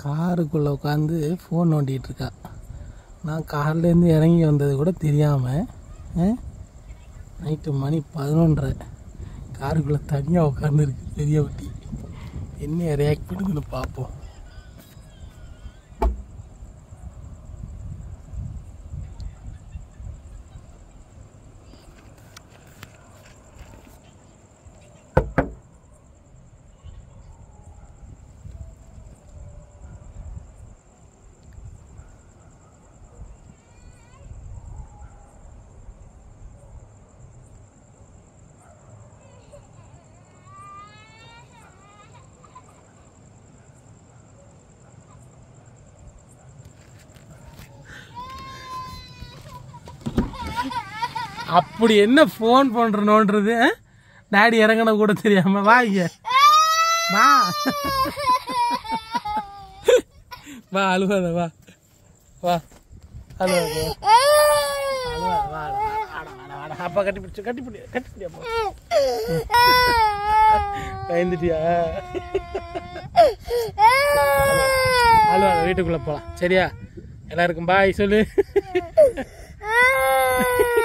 காருக்குள்ளே உட்காந்து ஃபோன் நோண்டிகிட்டு இருக்கா நான் கார்லேருந்து இறங்கி வந்தது கூட தெரியாமல் நைட்டு மணி பதினொன்றரை காருக்குள்ளே தனியாக உட்காந்துருக்கு பெரிய வட்டி என்ன ரியாக்ட் பண்ணுதுன்னு பார்ப்போம் அப்படி என்ன ஃபோன் பண்ணுறனோன்றது டாடி இறங்கின கூட தெரியாம வா இங்க வா வா அழுவாத வா வா அழுவாத வா அழுவாத வா வாடா, வாடா, வாடா. அப்பா கட்டி பிடிச்சு கட்டி பிடி கட்டி பிடி அப்பா பயந்துட்டியா அழுவாத வீட்டுக்குள்ள போலாம் சரியா எல்லாருக்கும் பாய் சொல்லு